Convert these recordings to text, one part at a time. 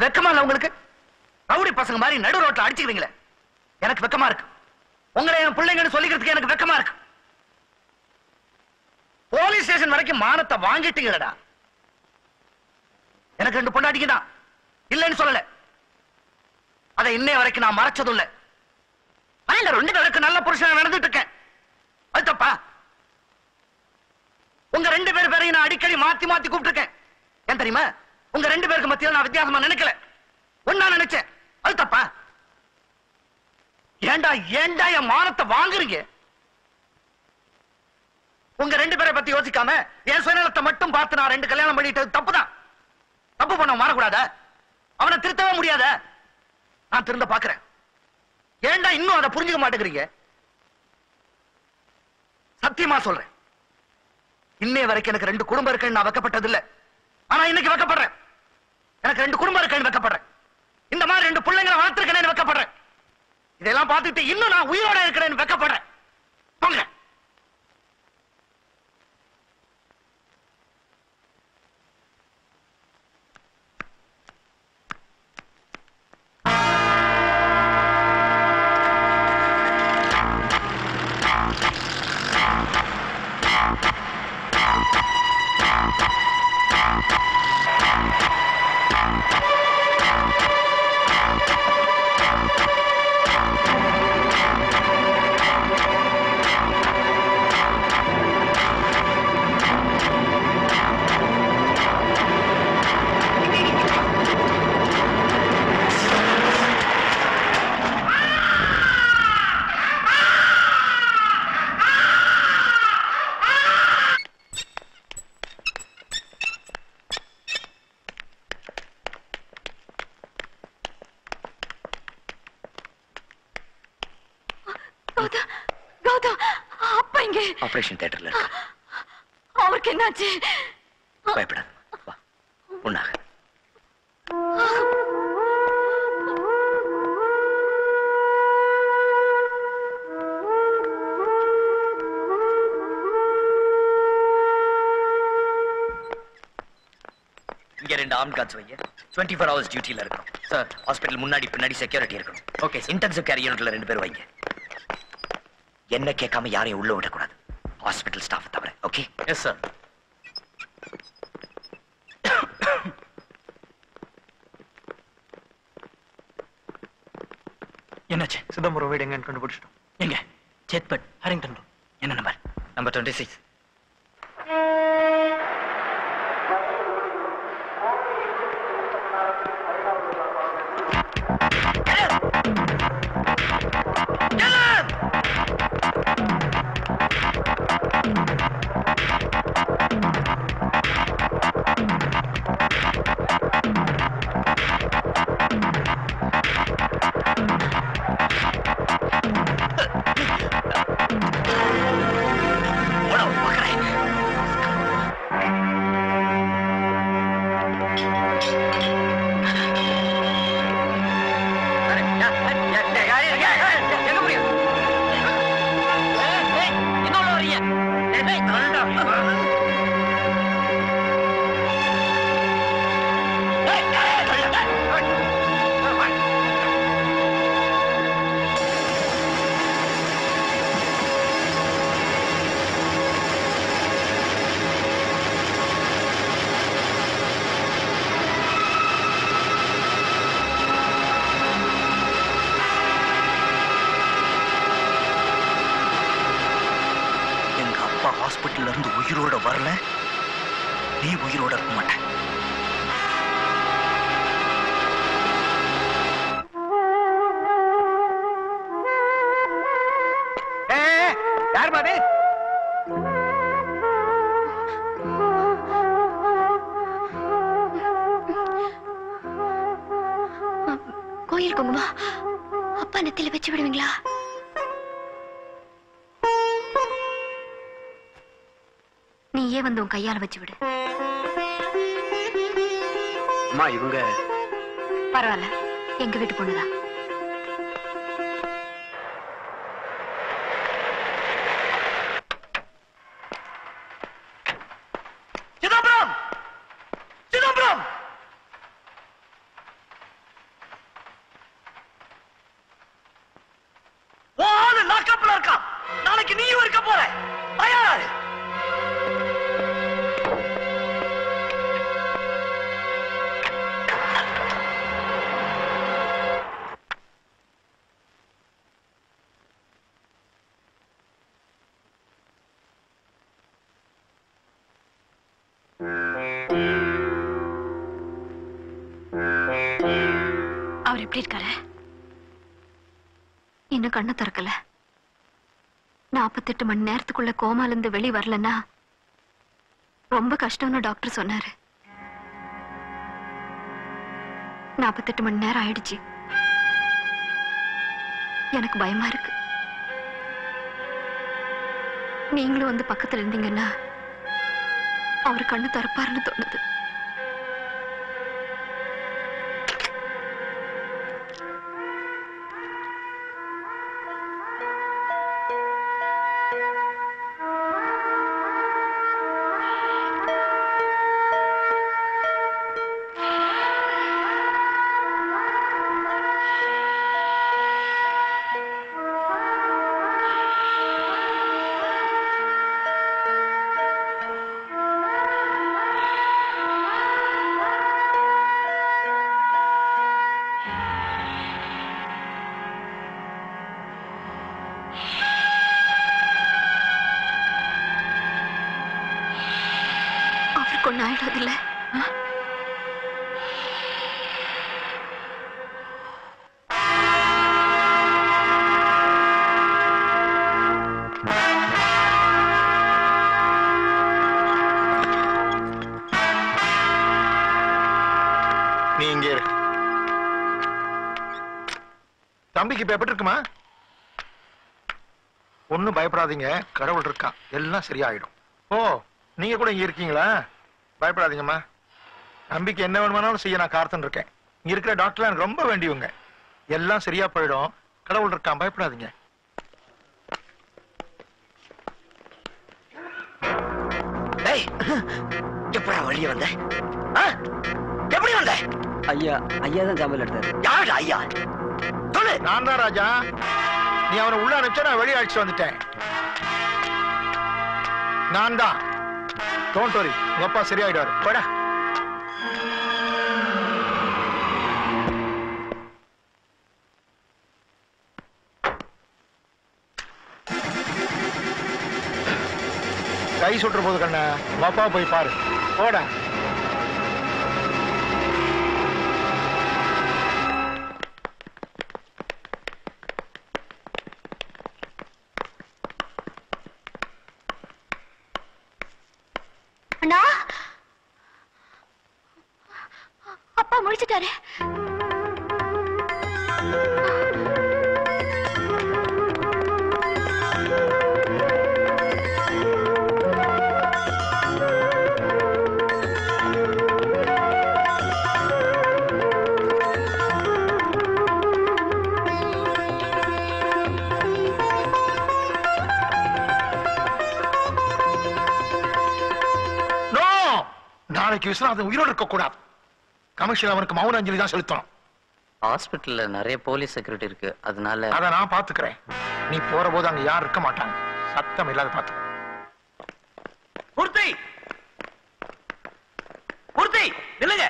வெக்கமா இல்ல உங்களுக்கு ரவுடி பசங்க மாதிரி நடு ரோட்ல அடிச்சுக்கிறீங்களே எனக்கு வெக்கமா இருக்கு உங்களை என் பிள்ளைங்கன்னு சொல்லிக்கிறதுக்கு எனக்கு வெக்கமா இருக்கு போலீஸ் ஸ்டேஷன் வரைக்கும் மானத்தை வாங்கிட்டீங்களடா எனக்கு ரெண்டு பொண்டாட்டிங்க தான் இல்லைன்னு சொல்லல அதை இன்னைய வரைக்கும் நான் மறைச்சதும் இல்ல ஆனா இந்த ரெண்டு பேருக்கு நல்ல புருஷன் நடந்துட்டு இருக்கேன் அது தப்பா உங்க ரெண்டு பேர் பேரையும் நான் அடிக்கடி மாத்தி மாத்தி கூப்பிட்டுருக்கேன் ஏன் தெரியுமா உங்க ரெண்டு பேருக்கு மத்தியில நான் வித்தியாசமா நினைக்கல ஒன்னா நினைச்சேன் அது தப்பா ஏண்டா ஏண்டா என் மானத்தை வாங்குறீங்க உங்க ரெண்டு பேரை பத்தி யோசிக்காம என் சுயநலத்தை மட்டும் பார்த்து நான் ரெண்டு கல்யாணம் பண்ணிட்டது தப்புதான் தப்பு பண்ண மாறக்கூடாதா அவனை திருத்தவே முடியாத நான் திருந்த பாக்குறேன் ஏண்டா இன்னும் அதை புரிஞ்சுக்க மாட்டேங்கிறீங்க சத்தியமா சொல்றேன் இன்னைய வரைக்கும் எனக்கு ரெண்டு குடும்பம் இருக்குன்னு நான் வெக்கப்பட்டது இல்ல ஆனா இன்னைக்கு வெக்கப்படுறேன் எனக்கு ரெண்டு குடும்பம் இருக்குன்னு வெக்கப்படுறேன் இந்த மாதிரி ரெண்டு பிள்ளைங்களை வளர்த்திருக்கேன்னு வெக்கப்படுறேன் இதெல்லாம் பார்த்துட்டு இன்னும் நான் உயிரோட இருக்கிறேன்னு வெக்கப்படுறேன் போங்க கௌதம் கௌதம் அப்பா இங்க ஆபரேஷன் தியேட்டர்ல இருக்கு அவருக்கு என்னாச்சு பயப்படாத வா உன்னாக இங்க ரெண்டு ஆர்ம் கார்ட்ஸ் வைங்க டுவெண்ட்டி ஃபோர் ஹவர்ஸ் டியூட்டில இருக்கணும் சார் ஹாஸ்பிட்டல் முன்னாடி பின்னாடி செக்யூரிட்டி இருக்கணும் ஓகே இன்டென்சிவ் கேர் யூனிட்ல ரெண்டு பேர் வைங்க என்ன கேட்காம யாரையும் உள்ள விடக்கூடாது ஹாஸ்பிட்டல் ஸ்டாஃப் தவிர ஓகே எஸ் சார் என்னாச்சு சிதம்பரம் வீடு எங்கன்னு கண்டுபிடிச்சிட்டோம் எங்க சேத்பட் ஹரிங்டன் ரோட் என்ன நம்பர் நம்பர் டுவெண்ட்டி சிக்ஸ் எங்க அப்பா ஹாஸ்பிட்டல்ல இருந்து உயிரோட வரல நீ உயிரோட இருக்க மாட்ட யார் பாது கோயில் குங்குமம் அப்பா நெத்தில வச்சு விடுவீங்களா நீயே வந்து உன் கையால வச்சு விடு அம்மா இவங்க பரவாயில்ல எங்க வீட்டு பொண்ணுதான் சிதம்பரம் சிதம்பரம் எப்படி இருக்காரு இன்னும் கண்ணை திறக்கல நாற்பத்தெட்டு மணி நேரத்துக்குள்ள கோமால இருந்து வெளி வரலன்னா ரொம்ப கஷ்டம்னு டாக்டர் சொன்னாரு நாற்பத்தெட்டு மணி நேரம் ஆயிடுச்சு எனக்கு பயமா இருக்கு நீங்களும் வந்து பக்கத்துல இருந்தீங்கன்னா அவர் கண்ணு திறப்பாருன்னு தோணுது அவருக்கு ஒண்ணு ஆயிடாதுல்ல ஆ? நீ இங்கே இரு தம்பிக்கு இப்ப எப்படி இருக்குமா ஒண்ணும் பயப்படாதீங்க கடவுள் இருக்கான் எல்லாம் சரியாயிடும் ஓ நீங்க கூட இங்க இருக்கீங்களா பயப்படாதீங்கம்மா தம்பிக்கு என்ன வேணுமானாலும் செய்ய நான் காத்துன்னு இருக்கேன் இங்க இருக்கிற டாக்டர் எனக்கு ரொம்ப வேண்டியவங்க எல்லாம் சரியா போயிடும் கடவுள் இருக்கான் பயப்படாதீங்க டேய் எப்படா வெளிய வந்த ஆ? எப்படி வந்த ஐயா ஐயா தான் ஜாமீன் எடுத்தாரு யாருடா ஐயா சொல்லு நான் தான் ராஜா நீ அவனை உள்ள அனுப்பிச்சா நான் வெளியே அழைச்சிட்டு வந்துட்டேன் நான் தான் டோன்ட் வரி உங்க அப்பா சரியாயிடுவாரு போடா கை சுட்டுற போது கண்ணா உங்க அப்பா போய் பாரு போடா அண்ணா அப்பா முடிச்சிட்டாரு நோ நாளைக்கு விஸ்வநாதன் உயிரோடு இருக்க கூடாது கமிஷன் அவனுக்கு மௌன அஞ்சலி தான் செலுத்தணும் ஹாஸ்பிட்டல்ல நிறைய போலீஸ் செக்யூரிட்டி இருக்கு அதனால அதை நான் பாத்துக்கிறேன் நீ போற போது அங்க யாரும் இருக்க மாட்டாங்க சத்தம் இல்லாத பாத்து பூர்த்தி பூர்த்தி நில்லுங்க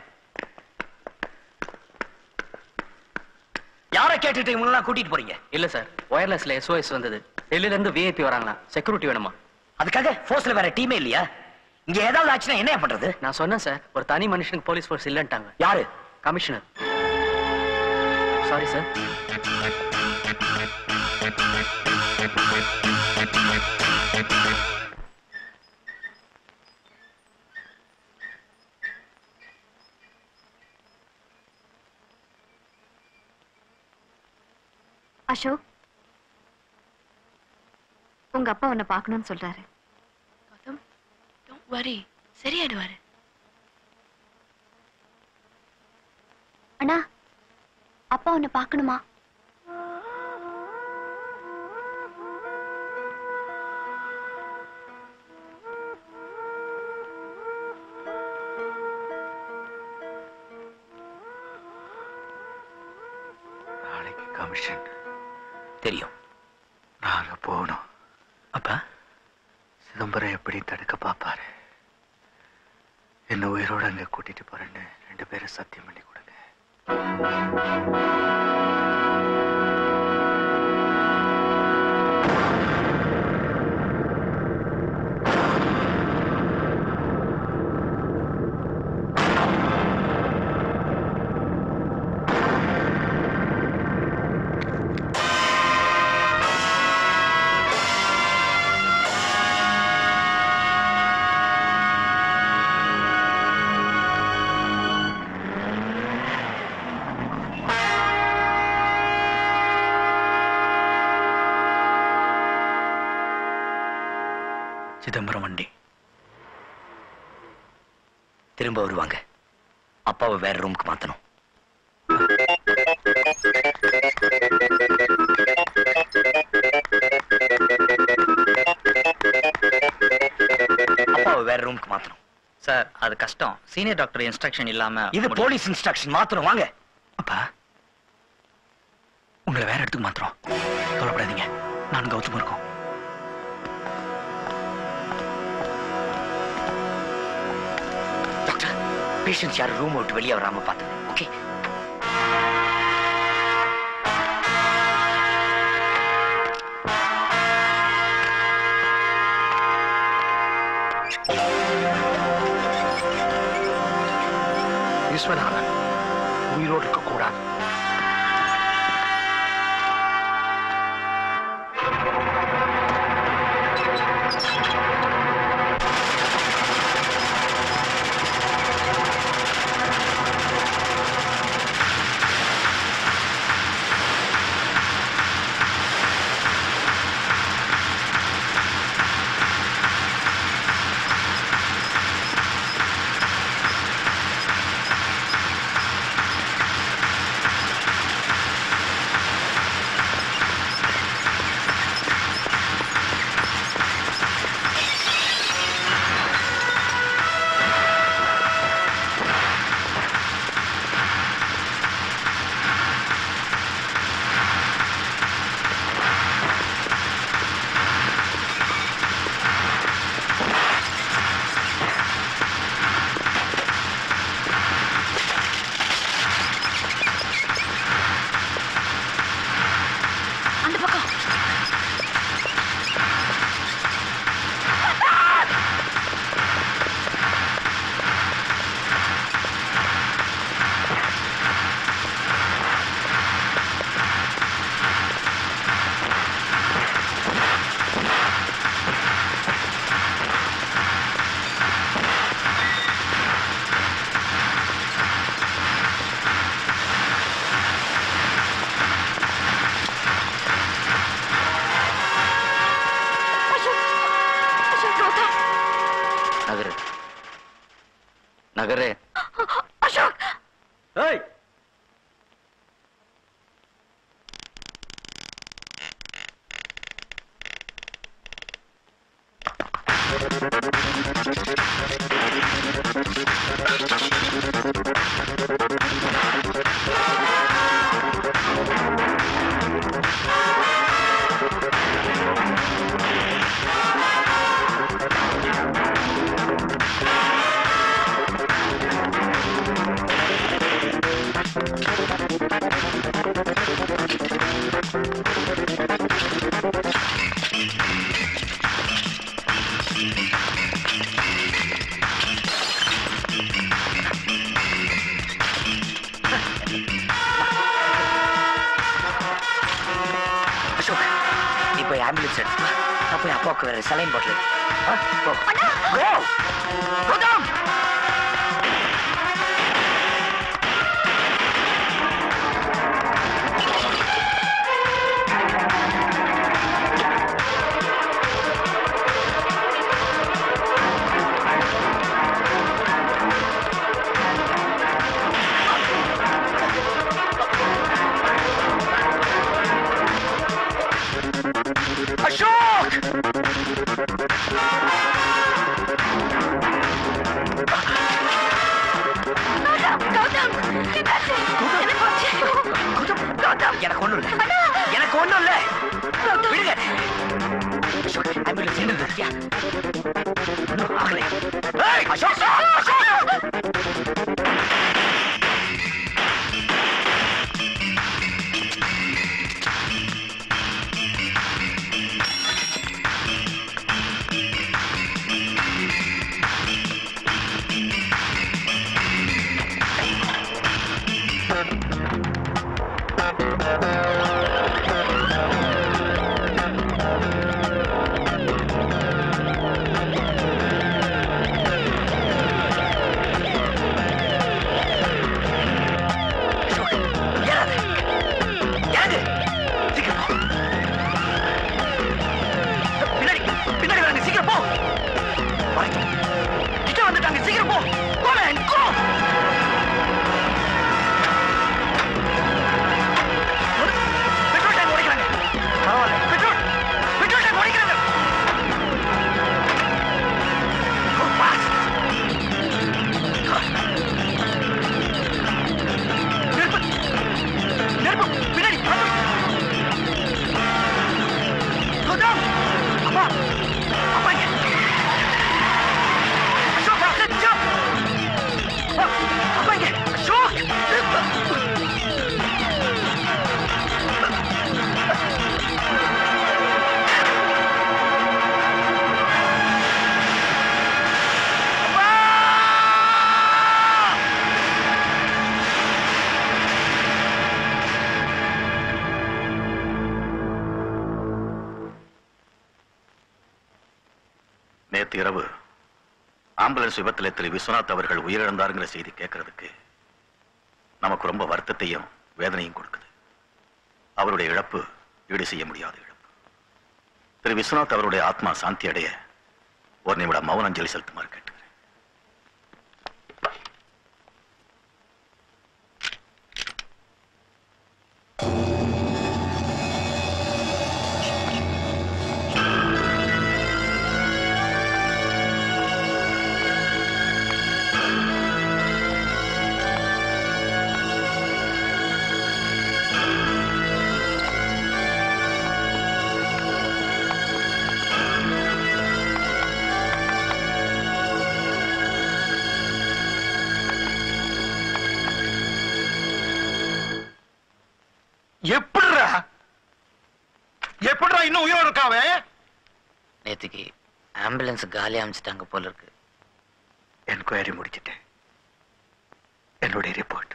யாரை கேட்டுட்டு இவங்களெல்லாம் கூட்டிட்டு போறீங்க இல்ல சார் ஒயர்லெஸ்ல எஸ்ஓஎஸ் வந்தது டெல்லில இருந்து விஐபி வராங்களா செக்யூரிட்டி வேணுமா அதுக்காக போர்ஸ்ல வேற டீமே இல்லையா இங்க ஏதாவது ஆச்சுன்னா என்ன பண்றது நான் சொன்னேன் சார் ஒரு தனி மனுஷனுக்கு போலீஸ் ஃபோர்ஸ் இல்லன்ட்டாங்க யாரு கமிஷனர் சாரி சார் அசோக் உங்க அப்பா உன்னை பார்க்கணும்னு சொல்றாரு கௌதம் டோன்ட் வரி சரியாயிடுவாரு அண்ணா அப்பா உன்னை பார்க்கணுமா நாளைக்கு கமிஷன் தெரியும் நாங்க போகணும் அப்பா சிதம்பரம் எப்படி தடுக்க பாப்பாரு என்ன உயிரோட அங்க கூட்டிட்டு போறேன்னு ரெண்டு பேரும் சத்தியம் பண்ணி கொடுங்க சிதம்பரம் வண்டி திரும்ப வருவாங்க அப்பாவை வேற ரூமுக்கு மாத்தணும் அப்பாவை வேற ரூமுக்கு மாத்தணும் சார் அது கஷ்டம் சீனியர் டாக்டர் இன்ஸ்ட்ரக்ஷன் இல்லாம இது முடியாது. போலீஸ் இன்ஸ்ட்ரக்ஷன் மாத்தணும் வாங்க அப்பா உங்களை வேற இடத்துக்கு மாத்திரம் கவலைப்படாதீங்க நான் கௌதம் இருக்கோம் டாக்டர் பேஷண்ட்ஸ் யாரும் ரூம் விட்டு வெளியே வராம பார்த்து ஓகே விஸ்வநாதன் உயிரோடு இருக்க கூடாது அந்த பக்கம் அசோக் அசோக் கௌதம் நகரு நகரு அசோக் ஏய் அசோக் நீ போய் ஆம்புலன்ஸ் எடுத்து வா. நான் போய் அப்பாவுக்கு வேற சலைன் பாட்டில் போ Go. கௌதம் அசோக் கௌதம் என்னாச்சு என்ன போச்சு கௌதம் எனக்கு ஒண்ணும் இல்ல எனக்கு ஒண்ணும் இல்ல விடுங்க அசோக் ஆம்புலன்ஸ் என்ன இருக்கியா ஒண்ணும் ஆகலை ஏய், அசோக் அசோக் அசோக் நேத்து இரவு ஆம்புலன்ஸ் விபத்துல திரு விஸ்வநாத் அவர்கள் உயிரிழந்தாருங்கிற செய்தி கேட்கறதுக்கு நமக்கு ரொம்ப வருத்தத்தையும் வேதனையும் கொடுக்குது அவருடைய இழப்பு ஈடு செய்ய முடியாத இழப்பு திரு விஸ்வநாத் அவருடைய ஆத்மா சாந்தி அடைய ஒரு நிமிடம் மௌன அஞ்சலி செலுத்துமாறு கேட்டுக்கிறேன் எப்படிடா எப்படிடா இன்னும் உயிரோட இருக்காவே நேத்துக்கு ஆம்புலன்ஸ் காலி அமைச்சிட்டாங்க போல இருக்கு என்கொயரி முடிச்சிட்டேன் என்னுடைய ரிப்போர்ட்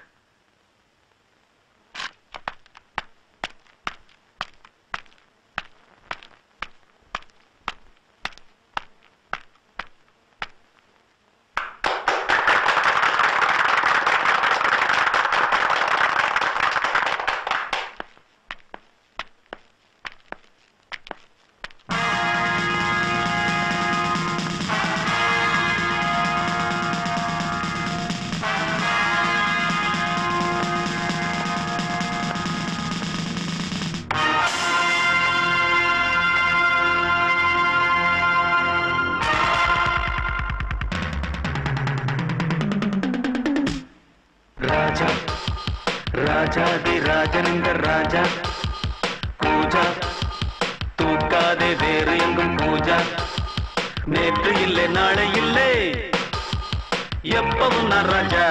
ராஜா ராஜாதி ராஜனிந்த ராஜா பூஜா தூக்காதே வேறு எங்கும் பூஜா நேற்று இல்லை நாளை இல்லை எப்பவும் நான் ராஜா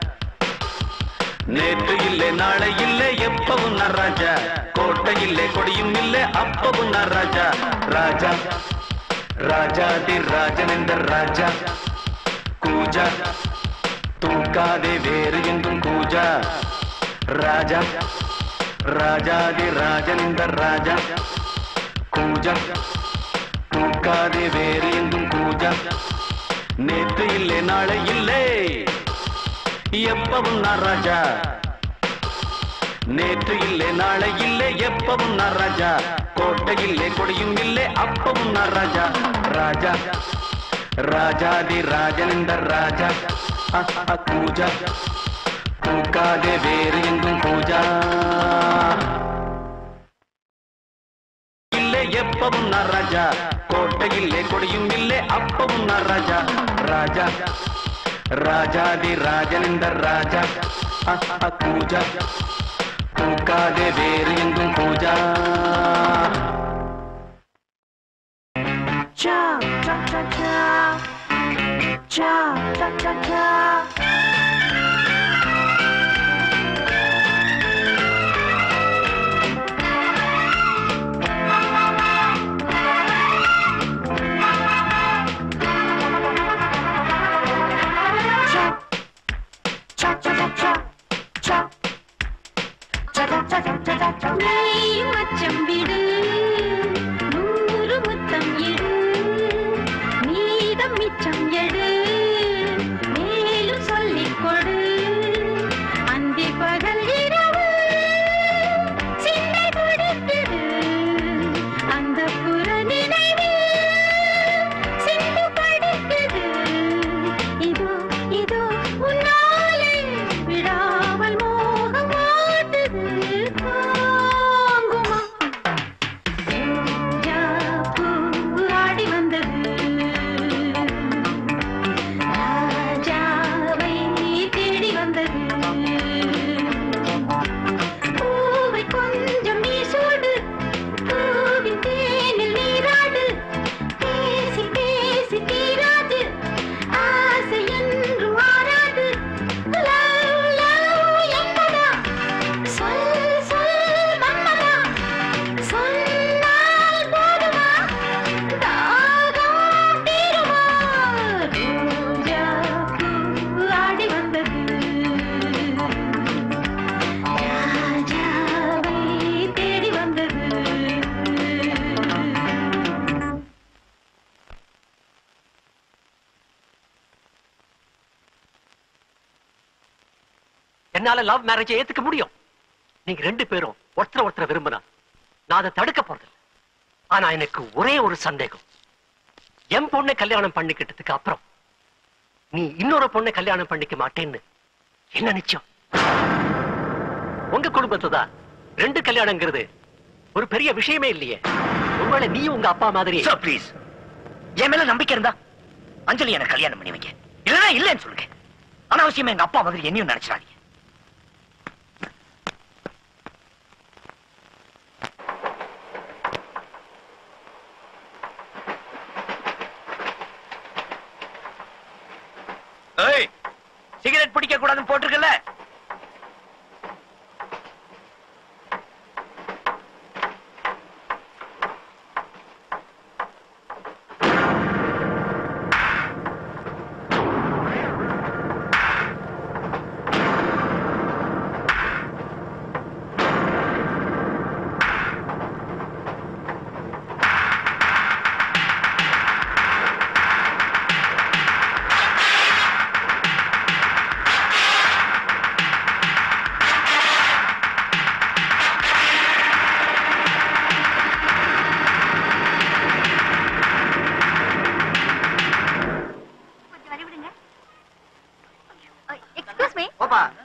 நேற்று இல்லை நாளை இல்லை எப்பவும் நான் ராஜா கோட்டை இல்லை கொடியும் இல்லை அப்பவும் நான் ராஜா ராஜா ராஜாதி ராஜனிந்த ராஜா கூஜா தூக்காதே வேறு எங்கும் கூஜா ராஜா ராஜாதி ராஜனிந்த ராஜா கூஜா தூக்காதே வேறு எங்கும் கூஜா நேற்று இல்லை நாளை இல்லை எப்பவும் நான் ராஜா நேற்று இல்லை நாளை இல்லை எப்பவும் நான் ராஜா கோட்டை இல்லை கொடியும் இல்லை அப்பவும் நான் ராஜா ராஜா ராஜாதி ராஜனிந்த ராஜா அ, அ, பூஜா பூக்காதே வேறு எங்கும் பூஜா இல்லை எப்பவும் நான் ராஜா கோட்டை இல்லை கொடியும் இல்லை அப்பவும் நான் ராஜா ராஜா ராஜாதி ராஜனிந்த ராஜா அ, அ, பூஜா பூக்காதே வேறு எங்கும் பூஜா நீ மச்சம் விடு நூறு முத்தம் எடு நீதம் மிச்சம் எடு மேலும் சொல்லி என்னால லவ் மேரேஜை ஏத்துக்க முடியும் நீங்க ரெண்டு பேரும் ஒருத்தர் ஒருத்தர் விரும்பினா நான் அதை தடுக்க போறதில்லை ஆனா எனக்கு ஒரே ஒரு சந்தேகம் என் பொண்ணை கல்யாணம் பண்ணிக்கிட்டதுக்கு அப்புறம் நீ இன்னொரு பொண்ணை கல்யாணம் பண்ணிக்க மாட்டேன்னு என்ன நிச்சயம் உங்க குடும்பத்துல தான் ரெண்டு கல்யாணங்கிறது ஒரு பெரிய விஷயமே இல்லையே ஒருவேளை நீ உங்க அப்பா மாதிரி சார் ப்ளீஸ் என் மேல நம்பிக்கை இருந்தா அஞ்சலி எனக்கு கல்யாணம் பண்ணி வைங்க இல்லைன்னா இல்லைன்னு சொல்லுங்க அனாவசியமா எங்க அப்பா மாதிரி என்னையும் நினைச்சிடாதீங்க ஏய் சிகரெட் பிடிக்க கூடாதுன்னு போட்டிருக்கல எக்ஸ்கியூஸ் மீ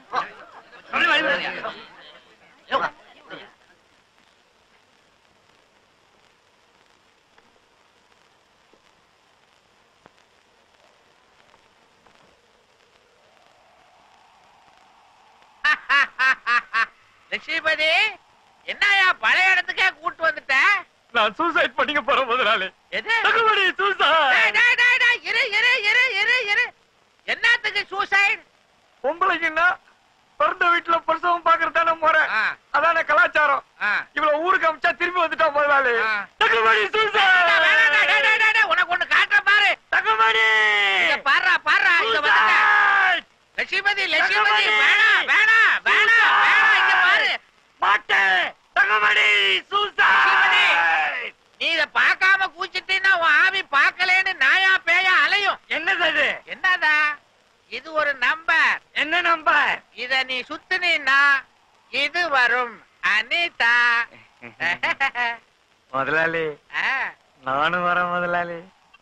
லட்சுமிபதி என்னயா பழைய இடத்துக்கே கூட்டு வந்துட்ட நான் சூசைட் பண்ணிக்க போறேன் முதலாளி எது தகுமணி டேய், சூசைட் டேய், டேய், டேய், இரு இரு இரு இரு இரு என்னத்துக்கு சூசைட் பொம்பளைக்குன்னா பிறந்த வீட்டுல பிரசவம் பாக்குறதான முறை ஆ. அதான கலாச்சாரம் ஆ. இவ்வளவு ஊருக்கு அமிச்சா திரும்பி வந்துட்டா முதலாளி ஆ. தகுமணி சூசைட் உனக்கு ஒண்ணு காட்டுற பாரு தகுமணி இங்க பாருடா பாருடா இங்க வந்துட்ட லட்சுமிபதி லட்சுமிபதி வேணாம் வேணாம் வேணாம் வேணாம் இங்க பாரு மாட்டேன் தகுமணி லட்சுமிபதி, சூசைட் நீ இத பார்க்காம கூச்சிட்டீன்னா உன் ஆவி பார்க்கலேன்னு நாயா பேயா அலையும் என்னது அது என்னதா இது ஒரு நம்பர் என்ன நம்பர் இத நீ சுத்துனீன்னா இது வரும் அனிதா முதலாளி ஆ, நானும் வரேன் முதலாளி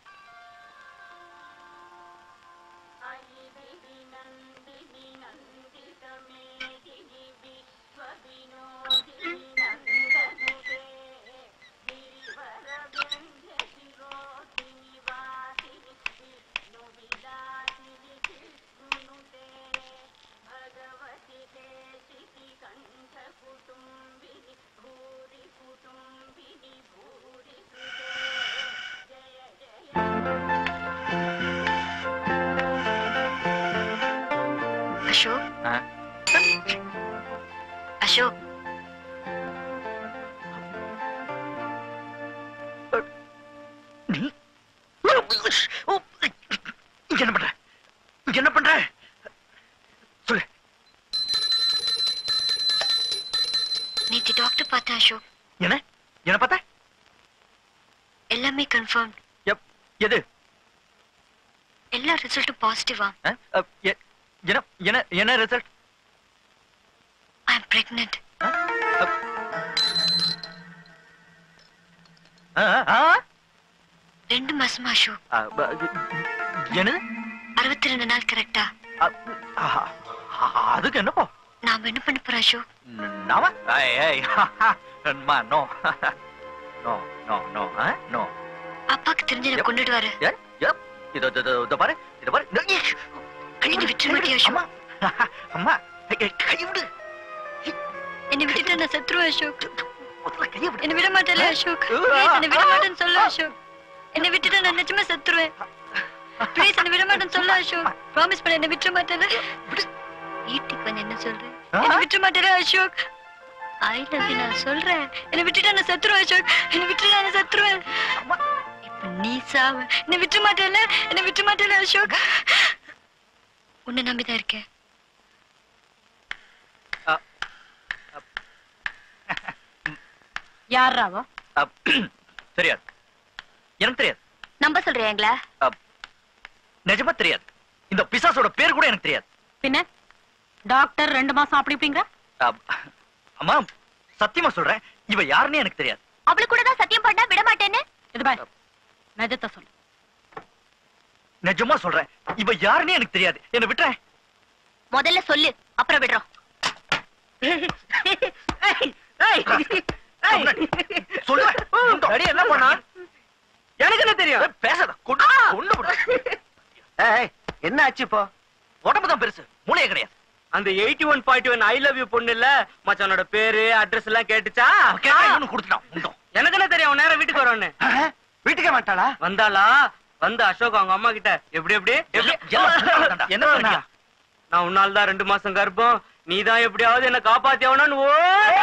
அசோக் ஆ? அசோக் நீ ஓ, இங்க என்ன பண்ற இங்க என்ன பண்ற சொல்லு நேத்து டாக்டர் பார்த்தேன் அசோக் என்ன என்ன பார்த்த எல்லாமே கன்ஃபார்ம் எப் எது எல்லா ரிசல்ட்டும் பாசிட்டிவா ஆ? அ, எ- என்ன என்ன என்ன ரிசல்ட் ஐ அம் பிரெக்னென்ட் ரெண்டு மாசமா அசோக் என்னது அறுபத்தி ரெண்டு நாள் கரெக்டா அ, ஆ, அதுக்கு என்னப்போ நாம என்ன பண்ண போறோம் அசோக் நாம ஏய் ஏய் அம்மா no no no no no அப்பாக்கு தெரிஞ்சு என்ன கொண்டுட்டு வர ஏன் ஏன் இதோ இதோ, இதோ, இதோ பாரு இதோ பாரு இதோ, ஈ, கை என்னை விடு, விட்டுற கை மாட்டியா, விடு. அசோக்? அம்மா அம்மா கை- கை விடு என்னை விட்டுட்டு நான் செத்துருவேன் அசோக் முதல்ல கையை விடு என்னை விட மாட்டேல அசோக் ப்ளீஸ் என்னை விட மாட்டேன்னு சொல்லு அசோக் என்னை விட்டுட்டு நான் நிஜமா செத்துருவேன் ப்ளீஸ் என்னை விட மாட்டேன்னு சொல்லு அசோக் ப்ராமிஸ் பண்ண என்னை விட்டுற மாட்டேல வீட்டுக்கு வந்து என்ன சொல்றேன் என்னை விட்டுற மாட்டேல அசோக் ஐ லவ் யூ நான் சொல்றேன் என்னை விட்டுட்டு நான் செத்துருவேன் அசோக் என்னை விட்டுட்டு நான் செத்துருவேன் இப்ப நீ சாவ என்னை விட்டுற மாட்டேல என்னை விட்டுற மாட்டேல அசோக் உன்னை நம்பிதான் இருக்கேன் யாராவோ அப், தெரியாது எனக்கு தெரியாது நம்ப சொல்றியாங்களா அப், நிஜமா தெரியாது இந்த பிசாசோட பேர் கூட எனக்கு தெரியாது பின்ன டாக்டர் ரெண்டு மாசம் அப்படி இப்படிங்க அம்மா சத்தியமா சொல்றேன் இவ யாருன்னு எனக்கு தெரியாது அவளுக்கு கூட தான் சத்தியம் பண்ணா விட மாட்டேன்னு இது பாய் நிஜத்தை சொல்லு நிஜமா சொல்றேன் இவ யாருன்னு எனக்கு தெரியாது என்ன விட்டுறேன் முதல்ல சொல்லு அப்புறம் விடுறோம் சொல்லுவேன் என்ன பண்ணா எனக்கு என்ன தெரியும் பேசாத கொண்டு கொண்டு ஏய் என்ன ஆச்சு இப்போ உடம்பு தான் பெருசு மூளையே கிடையாது அந்த eighty one point one I love you பொண்ணு இல்ல மச்சானோட பேரு அட்ரஸ் எல்லாம் கேட்டுச்சா கொடுத்துட்டான் எனக்கு என்ன தெரியும் அவன் நேரம் வீட்டுக்கு வருவான்னு வீட்டுக்கே மாட்டாளா வந்தாளா வந்து அசோக் அவங்க அம்மா கிட்ட எப்படி எப்படி எப்படி என்ன சொன்னா? நான் உன்னால தான் ரெண்டு மாசம் கர்ப்பம் நீ தான் எப்படியாவது என்ன காப்பாத்தி ஆகணும்னு ஓ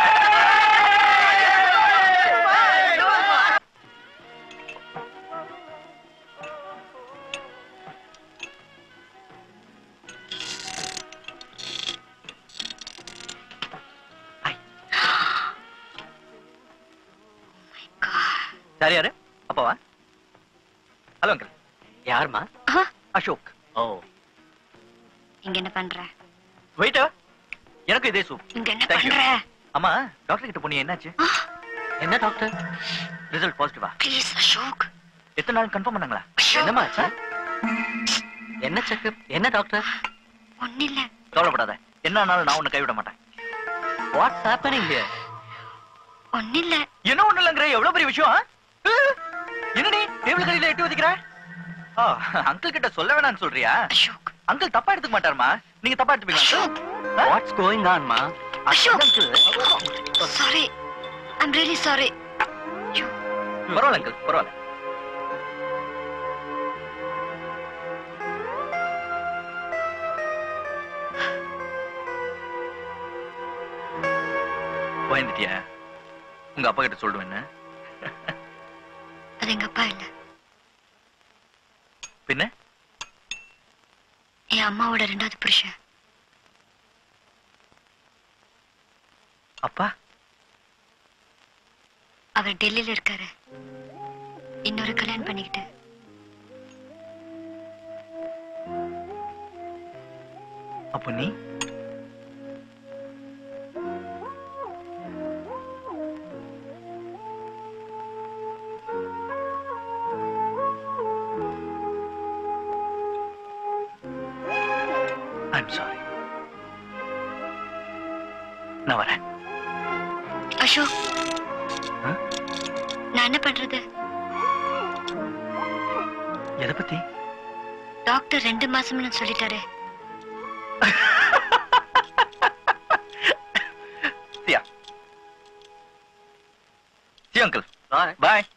சரி யாரு அப்பாவா ஹலோ அங்கிள் யாருமா அசோக் ஓ இங்க என்ன பண்ற வெயிட் எனக்கு இதே சூப் இங்க என்ன Thank you. பண்ற அம்மா டாக்டர் கிட்ட போனியே என்னாச்சு என்ன டாக்டர் ரிசல்ட் பாசிட்டிவா ப்ளீஸ் அசோக் எத்தனை நாள் கன்ஃபார்ம் பண்ணாங்களா என்னமா ஆச்சு என்ன செக்கப் என்ன டாக்டர் ஒண்ணு இல்ல கவலைப்படாத என்ன ஆனாலும் நான் உன்னை கைவிட மாட்டேன் வாட்ஸ் ஹேப்பனிங் ஹியர் ஒண்ணு இல்ல என்ன ஒண்ணு இல்லங்கிற எவ்வளவு பெரிய விஷயம் ஆ? என்னடி டேபிள் கடையில எட்டு வச்சுக்கிற அங்கிள் கிட்ட சொல்ல வேணாம்னு சொல்றியா அசோக் அங்கிள் தப்பா எடுத்துக்க மாட்டாருமா நீங்க தப்பா எடுத்துப்பீங்களா வாட்ஸ் கோயிங் ஆன் மா Ashok sorry I'm really sorry பரவாயில்ல அங்கிள் பரவாயில்ல பயந்துட்டியா உங்க அப்பா கிட்ட சொல்லுவேன் என்ன அது எங்க அப்பா இல்ல பின்ன என் அம்மாவோட ரெண்டாவது புருஷன் அப்பா அவர் டெல்லியில இருக்காரு இன்னொரு கல்யாணம் பண்ணிக்கிட்டு அப்ப நீ ஐம் சாரி நான் வரேன் அசோக் ஆ? நான் என்ன பண்றது எதை பத்தி டாக்டர் ரெண்டு மாசம்னு சொல்லிட்டாரு சியா சி அங்கிள் பாய்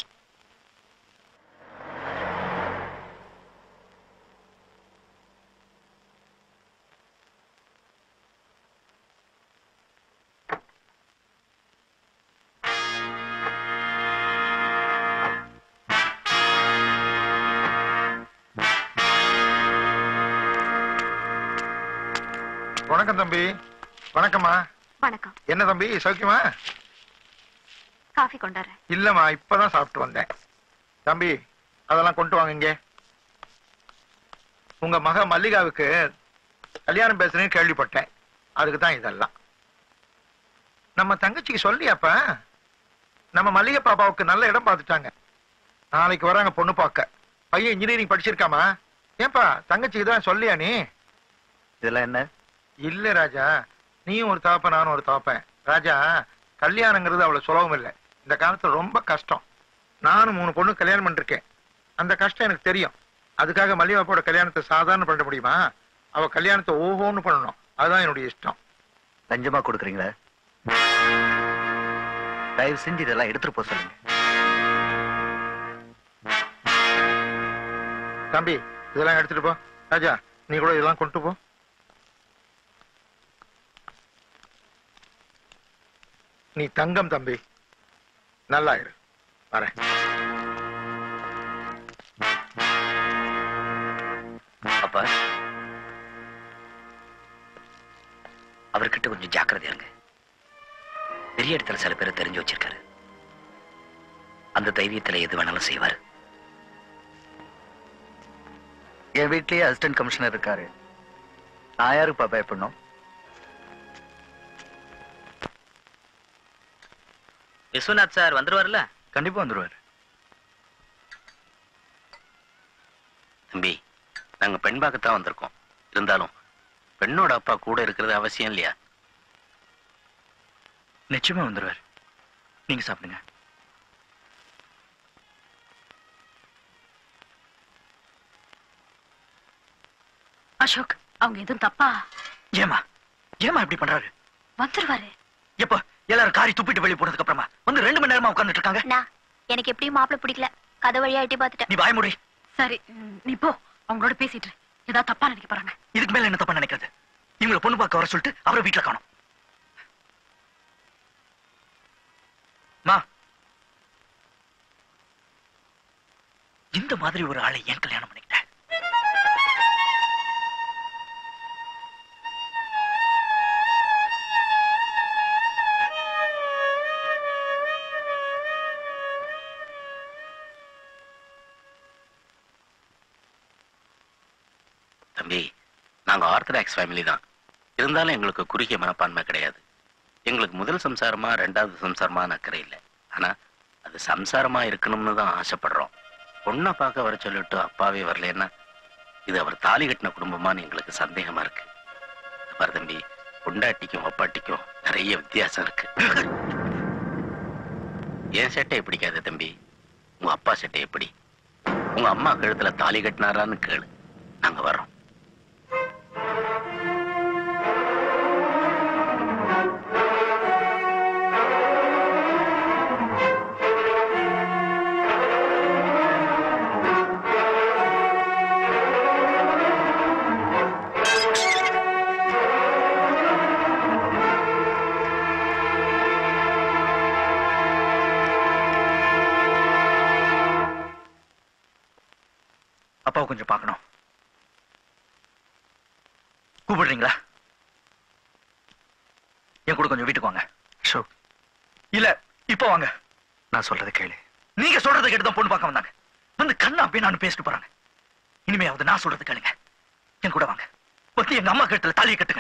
வணக்கம் தம்பி வணக்கம்மா வணக்கம் என்ன தம்பி சௌக்கியமா காஃபி கொண்டாடுறேன் இல்லம்மா இப்பதான் சாப்பிட்டு வந்தேன் தம்பி அதெல்லாம் கொண்டு வாங்க இங்க உங்க மக மல்லிகாவுக்கு கல்யாணம் பேசுறேன்னு கேள்விப்பட்டேன் அதுக்கு தான் இதெல்லாம் நம்ம தங்கச்சிக்கு சொல்லியாப்ப நம்ம மல்லிகை பாப்பாவுக்கு நல்ல இடம் பார்த்துட்டாங்க நாளைக்கு வராங்க பொண்ணு பார்க்க பையன் இன்ஜினியரிங் படிச்சிருக்காமா ஏன்பா தங்கச்சிக்கு தான் சொல்லியா நீ இதெல்லாம் என்ன இல்ல ராஜா நீயும் ஒரு தாப்ப நானும் ஒரு தாப்பேன் ராஜா கல்யாணங்கிறது அவ்வளவு சுலபம் இல்லை இந்த காலத்துல ரொம்ப கஷ்டம் நானும் மூணு பொண்ணு கல்யாணம் பண்ணிருக்கேன் அந்த கஷ்டம் எனக்கு தெரியும் அதுக்காக மல்லிகாப்போட கல்யாணத்தை சாதாரண பண்ண முடியுமா அவ கல்யாணத்தை ஓஹோன்னு பண்ணணும் அதுதான் என்னுடைய இஷ்டம் லஞ்சமா கொடுக்குறீங்களா தயவு செஞ்சு இதெல்லாம் எடுத்துட்டு போக சொல்லுங்க தம்பி இதெல்லாம் எடுத்துட்டு போ ராஜா நீ கூட இதெல்லாம் கொண்டு போ நீ தங்கம் தம்பி நல்லா இரு வரேன் அப்பா அவர்கிட்ட கொஞ்சம் ஜாக்கிரதையா இருங்க பெரிய இடத்துல சில பேரை தெரிஞ்சு வச்சிருக்காரு அந்த தைரியத்துல எது வேணாலும் செய்வாரு என் வீட்லயே அசிஸ்டன்ட் கமிஷனர் இருக்காரு நான் யாருப்பா பயப்படணும் விஸ்வநாத் சார் வந்துருவார்ல கண்டிப்பா வந்துருவாரு தம்பி நாங்க பெண் பார்க்கத்தான் வந்திருக்கோம் இருந்தாலும் பெண்ணோட அப்பா கூட இருக்கிறது அவசியம் இல்லையா நிச்சயமா வந்துருவாரு நீங்க சாப்பிடுங்க அசோக் அவங்க எதுவும் தப்பா ஏமா ஏமா இப்படி பண்றாரு வந்துருவாரு எப்போ எல்லாரும் காரி துப்பிட்டு வெளியே போனதுக்கு அப்புறமா வந்து ரெண்டு மணி நேரமா உட்கார்ந்துட்டு இருக்காங்க நான் எனக்கு எப்படியும் மாப்பிள்ளை பிடிக்கல கதை வழியா எட்டி பார்த்துட்டேன் நீ வாய மூடி சரி ம், நீ போ அவங்களோட பேசிட்டு இரு. ஏதாவது தப்பா நினைக்க போறாங்க இதுக்கு மேல என்ன தப்பா நினைக்கிறது இவங்களை பொண்ணு பார்க்க வர சொல்லிட்டு அவரை வீட்டுல காணும் மா இந்த மாதிரி ஒரு ஆளை ஏன் கல்யாணம் பண்ணிக்கிட்ட தம்பி நாங்க ஆர்த்தடாக்ஸ் ஃபேமிலி தான் இருந்தாலும் எங்களுக்கு குறுகிய மனப்பான்மை கிடையாது எங்களுக்கு முதல் சம்சாரமா ரெண்டாவது சம்சாரமா அக்கறை இல்லை ஆனா அது சம்சாரமா இருக்கணும்னு தான் ஆசைப்படுறோம் பொண்ணை பார்க்க வர சொல்லிட்டு அப்பாவே வரலன்னா இது அவர் தாலி கட்டின குடும்பமான்னு எங்களுக்கு சந்தேகமா இருக்கு இத பாரு தம்பி பொண்டாட்டிக்கும் அப்பாட்டிக்கும் நிறைய வித்தியாசம் இருக்கு என் சட்டை பிடிக்காத தம்பி உங்க அப்பா சட்டை எப்படி உங்க அம்மா கழுத்துல தாலி கட்டினாரான்னு கேளு நாங்க வர்றோம் அப்பாவை கொஞ்சம் பார்க்கணும் கூப்பிடுறீங்களா என் கூட கொஞ்சம் வீட்டுக்கு வாங்க ஷோ இல்ல இப்போ வாங்க நான் சொல்றதை கேளு நீங்க சொல்றதை கேட்டு தான் பொண்ணு பார்க்க வந்தாங்க வந்து கண்ணா அப்படின்னு நான் பேசிட்டு போறாங்க இனிமையாவது நான் சொல்றது கேளுங்க என் கூட வாங்க வந்து எங்க அம்மா கழுத்துல தாலியை கட்டுங்க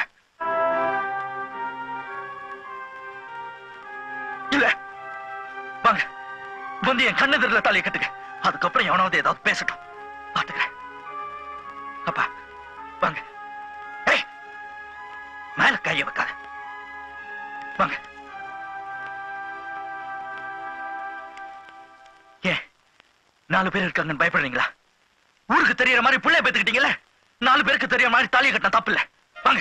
இல்ல வாங்க வந்து என் கண்ணெதிரில தாலியை கட்டுங்க அதுக்கப்புறம் எவனாவது ஏதாவது பேசட்டும் பாத்துக்கிறேன் அப்பா வாங்க ஏய் மேல கைய வைக்காத வாங்க ஏன் நாலு பேர் இருக்காங்கன்னு பயப்படுறீங்களா ஊருக்கு தெரியற மாதிரி பிள்ளைய பெத்துக்கிட்டீங்கல்ல நாலு பேருக்கு தெரியற மாதிரி தாலியை கட்டின தப்பு இல்ல வாங்க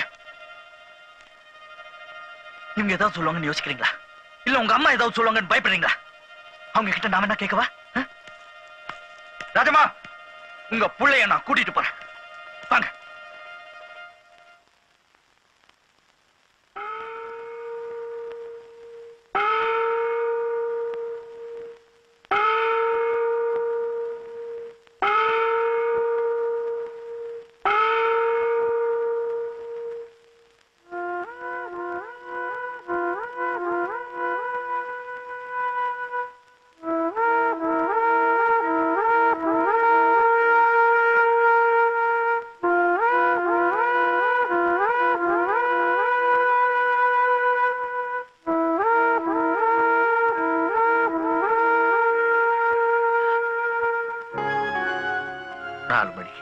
இவங்க ஏதாவது சொல்லுவாங்கன்னு யோசிக்கிறீங்களா இல்ல உங்க அம்மா ஏதாவது சொல்லுவாங்கன்னு பயப்படுறீங்களா அவங்க கிட்ட நாம என்ன கேட்கவா ஆ? ராஜம்மா உங்க புள்ளைய நான் கூட்டிட்டு போறேன் வாங்க நாலு மணிக்கு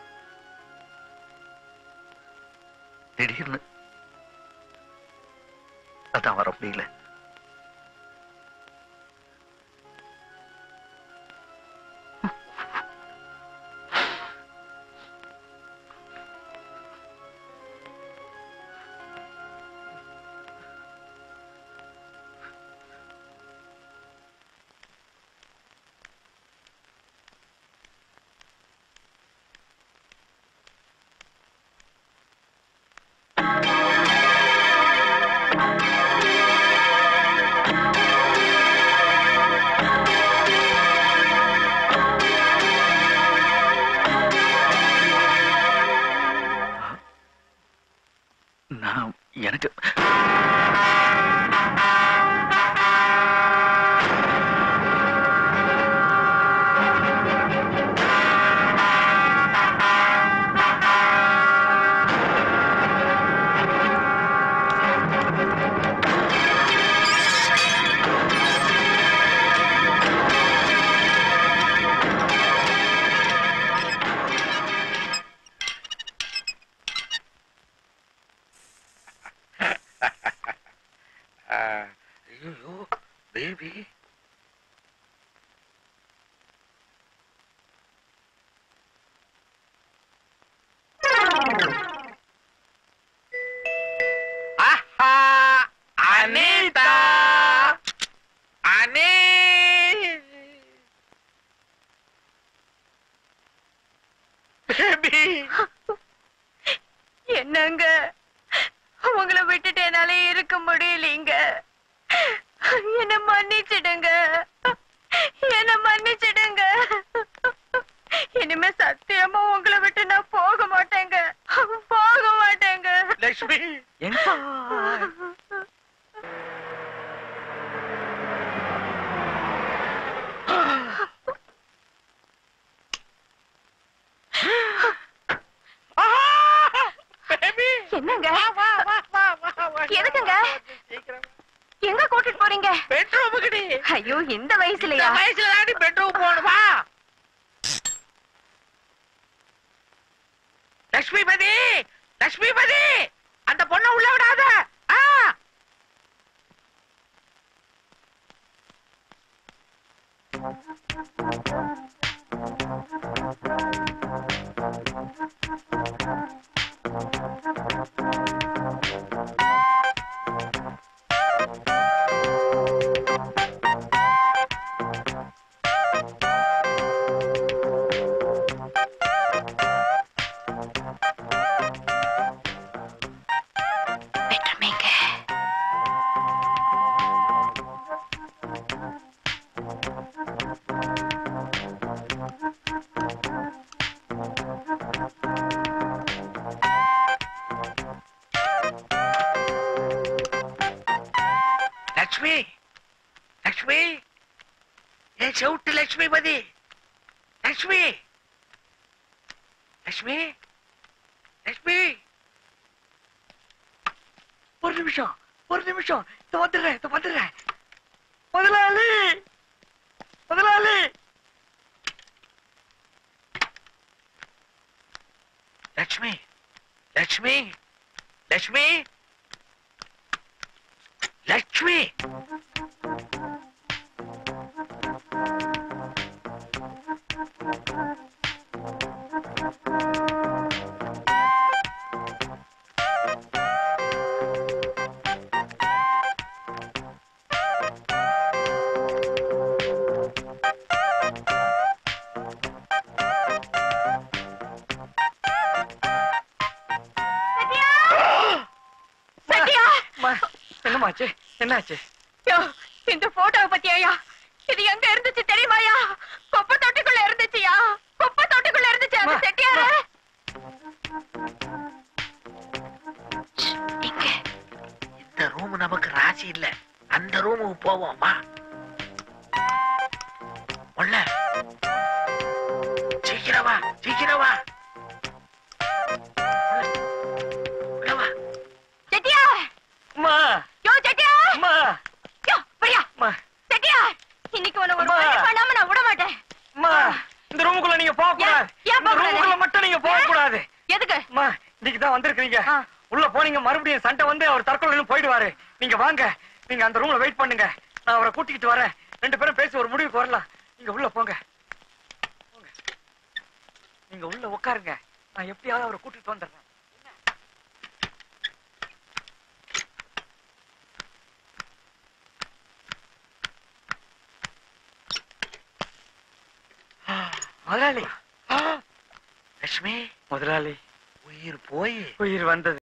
திடீர்னு அதான் வர முடியல நான் எனக்கு ஆ என்னங்க எதுக்குங்க எங்க கூட்டிட்டு போறீங்க பெட்ரூமுக்குடி ஐயோ இந்த இந்த வயசுலயா வயசுல தாண்டி பெட்ரூம் போகணுமா லட்சுமிபதி லட்சுமிபதி அந்த பொண்ணை உள்ள விடாத ஆ பெட்ரூமேங்க லட்சுமி லட்சுமி ஏன் செவுட்டு லட்சுமிபதி லட்சுமி லட்சுமி லட்சுமி ஒரு நிமிஷம் ஒரு நிமிஷம் இந்த வந்துடுறேன் இந்த வந்துடுறேன் முதலாளி முதலாளி லட்சுமி லட்சுமி லட்சுமி லட்சுமி சத்யா என்னமாச்சு என்னாச்சு யோ, இந்த போட்டோவை பத்தியாயா இது எங்க இருந்துச்சு தெரியுமாயா குப்பை தொட்டிக்குள்ள இருந்துச்சுயா குப்பை தொட்டிக்குள்ள இருந்துச்சு அந்த செட்டியாரு இந்த ரூம் நமக்கு ராசி இல்ல அந்த ரூமுக்கு போவோம் வா உள்ள சீக்கிரம் வா சீக்கிரம் வா உள்ள வா செட்டியா அம்மா யோ செட்டியா அம்மா யோ பிரியா அம்மா செட்டியா இன்னைக்கு உன்னை ஒரு அம்மா. வழி பண்ணாம நான் விட மாட்டேன் அம்மா இந்த ரூமுக்குள்ள நீங்க போக கூடாது ஏன் இந்த போகக்கூடாது? ரூமுக்குள்ள மட்டும் நீங்க போக கூடாது எதுக்கு அம்மா இன்னைக்கு தான் வந்திருக்கீங்க உள்ள போனீங்க மறுபடியும் சண்டை வந்து அவர் தற்கொலை போயிடுவாரு நீங்க வாங்க நீங்க அந்த ரூம்ல வெயிட் பண்ணுங்க நான் அவரை கூட்டிக்கிட்டு வரேன் ரெண்டு பேரும் பேசி ஒரு முடிவுக்கு வரலாம் நீங்க உள்ள போங்க போங்க. நீங்க உள்ள உட்காருங்க நான் எப்படியாவது அவரை கூட்டிட்டு வந்துடுறேன் முதலாளி லட்சுமி முதலாளி உயிர் போய் உயிர் வந்தது